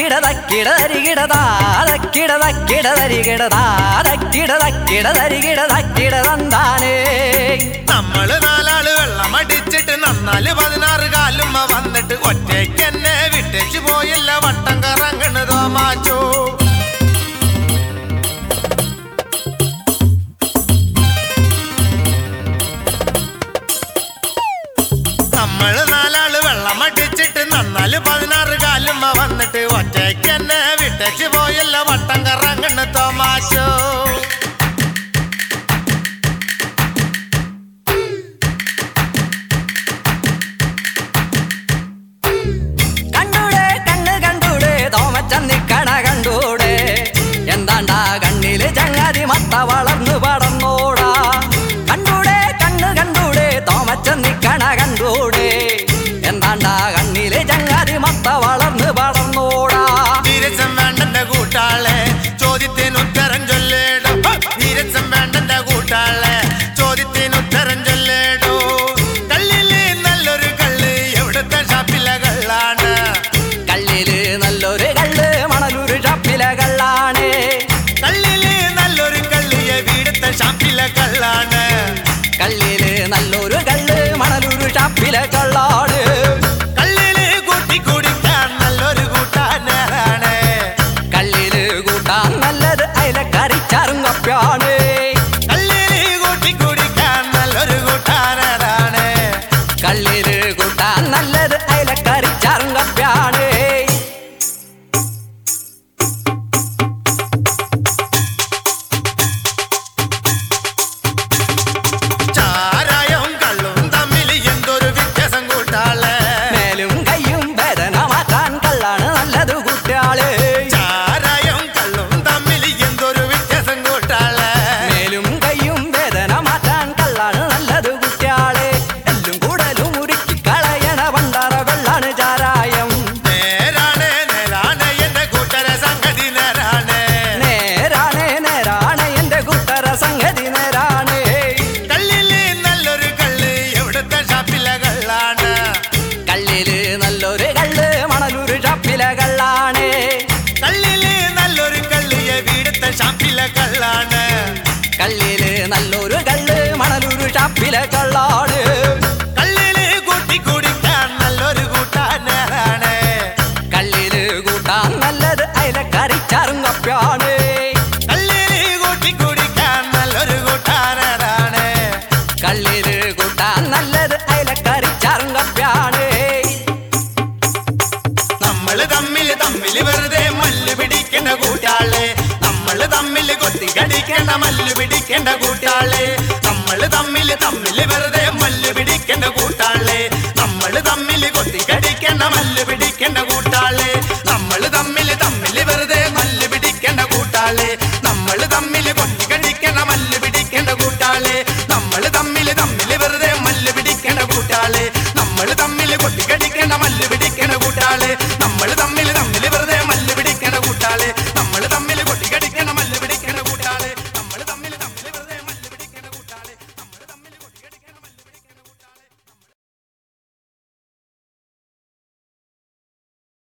തക്കിടതക്കിടതരികിടതാക്കിടതക്കിടതരികിടതാക്കിടതന്താനേ നമ്മള് നാലാള് വെള്ളം അടിച്ചിട്ട് നന്നാല് പതിനാറ് കാലുമ്മ വന്നിട്ട് ഒറ്റയ്ക്ക് എന്നെ വിട്ടേച്ചു പോയില്ല വട്ടം കറങ്ങണതോ മാച്ചോ നമ്മള് നാലാള് വെള്ളം അടിച്ചിട്ട് നന്നാല് പതിനാറ് കാലുമ്മ വന്നിട്ട് ഒറ്റയ്ക്ക് എന്നെ വിട്ടേച്ചു പോയില്ല വട്ടം കറങ്ങണ തോമാശോ കണ്ടൂടെ കണ്ണ് കണ്ടൂടെ തോമച്ചന്നിക്കണ കണ്ടൂടെ എന്താണ്ടാ കണ്ണില് ചങ്ങാതി മത്ത വളർന്നു പടന്നോടാ കണ്ടൂടെ കണ്ണ് കണ്ടൂടെ തോമച്ചന്നിക്കണ കണ്ടൂടെ എന്താണ്ടാ കണ്ണില് ചങ്ങാതി മത്ത വളർന്നു പടന്നോടാ വീരസം വേണ്ടെന്റെ കൂട്ടാളെ ചോദ്യത്തിന് ഉത്തരം ചൊല്ലേടോ വീരസം വേണ്ടെന്റെ കൂട്ടാളെ ചോദ്യത്തിന് ഉത്തരം ചൊല്ലേടോ കള്ളില് നല്ലൊരു കള്ള് എവിടുത്തെ ഷാപ്പിലെ കള്ളാണ് കള്ളില് നല്ലൊരു കള്ള് മണലൂര് ഷാപ്പിലെ കള്ളാണ് കള്ളില് നല്ലൊരു കള്ള് എവിടുത്തെ ഷാപ്പിലെ കള്ളാണ് കള്ളില് നല്ലൊരു കള്ള് മണലൂര് ഷാപ്പിലെ കള്ളാണ് കള്ളില് കൂട്ടി കുടിക്കാൻ നല്ലൊരു കൂട്ടാനാണ് കള്ളില് കൂട്ടാൻ നല്ലത് അയലക്കറിച്ചാറും കപ്പ്യാണ് കള്ളില് കൂട്ടി കുടിക്കാൻ നല്ലൊരു കൂട്ടാനാണ് കള്ളില് കൂട്ടാൻ നല്ലത് അയലക്കറിച്ചാറും കപ്പ്യാണ് ചാരായവും കള്ളും തമ്മിൽ എന്തൊരു വ്യത്യാസം കൂട്ടാളെ മേലും കയ്യും വേദന മാറ്റാൻ കള്ളാണ് നല്ലത് കുട്ടിയാള് ചാരായവും കള്ളും തമ്മിൽ എന്തൊരു വ്യത്യാസം കൂട്ടാളെ മേലും കയ്യും വേദന മാറ്റാൻ കള്ളാണ് നല്ലത് കുട്ടിയാള് എല്ലും കൂടലും ഉരുക്കി കളയണ പണ്ടാറ വെള്ളാണ് ചാരായം നേരാണ് നേരാണ് എന്റെ കൂട്ടര സംഗതി നേരാണ് നേരാണ് നേരാണ് എന്റെ കൂട്ടര സംഗതി നേരാണ് കള്ളില് നല്ലൊരു കള്ള് എവിടുത്തെ ഷാപ്പിലെ കള്ളാണ് കള്ളില് നല്ലൊരു കള്ള് മണലൂര് ഷാപ്പിലെ കള്ളാണ് കള്ളില് നല്ലൊരു കള്ള് എവിടുത്തെ ഷാപ്പിലെ കള്ളാണ് കള്ളില് നല്ലൊരു കള്ള് മണലൂര് ഷാപ്പിലെ കള്ളാണ് കള്ളില് കൂട്ടി കുടിക്കാൻ നല്ലൊരു കൂട്ടാനാണ് കള്ളില് കൂട്ടാൻ നല്ലത് അയലക്കറിച്ചാറും കപ്പ്യാണ് കള്ളില് കൂട്ടി കുടിക്കാൻ നല്ലൊരു കൂട്ടാനാണ് കള്ളില് കൂട്ടാൻ നല്ലത് അയലക്കറിച്ചാറും കപ്പ്യാണ് നമ്മള് തമ്മിൽ തമ്മിൽ വെറുതെ മല്ല് പിടിക്കേണ്ട കൂട്ടാളെ നമ്മള് തമ്മിൽ കൊത്തി കടിക്കേണ്ട മല്ല് പിടിക്കേണ്ട കൂട്ടാളെ നമ്മള് തമ്മിൽ തമ്മിൽ വെറുതെ